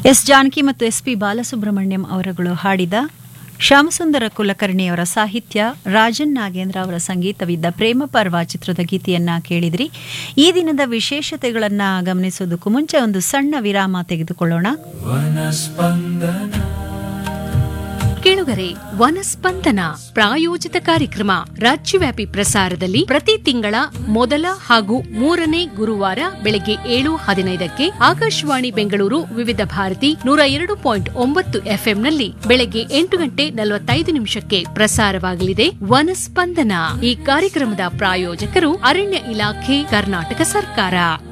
S Janaki ಮತ್ತು S P Balasubrahmanyam ಅವರುಗಳು ಹಾಡಿದ ಶ್ಯಾಮಸುಂದರ ಕುಲಕರ್ಣಿಯವರ ಸಾಹಿತ್ಯ ರಾಜನ್ ನಾಗೇಂದ್ರ ಅವರ ಸಂಗೀತವಿದ್ದ ಪ್ರೇಮ ಪರ್ವ ಚಿತ್ರದ ಗೀತೆಯನ್ನ ಕೇಳಿದ್ರಿ ಈ ದಿನದ ವಿಶೇಷತೆಗಳನ್ನ ಗಮನಿಸೋದಕ್ಕೂ ಮುಂಚೆ ಒಂದು ಸಣ್ಣ ವಿರಾಮ ತೆಗೆದುಕೊಳ್ಳೋಣ ಕೇಳುಗರೆ ವನಸ್ಪಂದನ ಪ್ರಾಯೋಜಿತ ಕಾರ್ಯಕ್ರಮ ರಾಜ್ಯವ್ಯಾಪಿ ಪ್ರಸಾರದಲ್ಲಿ ಪ್ರತಿ ತಿಂಗಳ ಮೊದಲ ಹಾಗೂ ಮೂರನೇ ಗುರುವಾರ ಬೆಳಗ್ಗೆ ಏಳು ಹದಿನೈದಕ್ಕೆ ಆಕಾಶವಾಣಿ ಬೆಂಗಳೂರು ವಿವಿಧ ಭಾರತಿ ನೂರ ಎರಡು ಪಾಯಿಂಟ್ ಒಂಬತ್ತು ಎಫ್ಎಂನಲ್ಲಿ ಬೆಳಗ್ಗೆ ಎಂಟು ಗಂಟೆ ನಲವತ್ತೈದು ನಿಮಿಷಕ್ಕೆ ಪ್ರಸಾರವಾಗಲಿದೆ ವನಸ್ಪಂದನ ಈ ಕಾರ್ಯಕ್ರಮದ ಪ್ರಾಯೋಜಕರು ಅರಣ್ಯ ಇಲಾಖೆ ಕರ್ನಾಟಕ ಸರ್ಕಾರ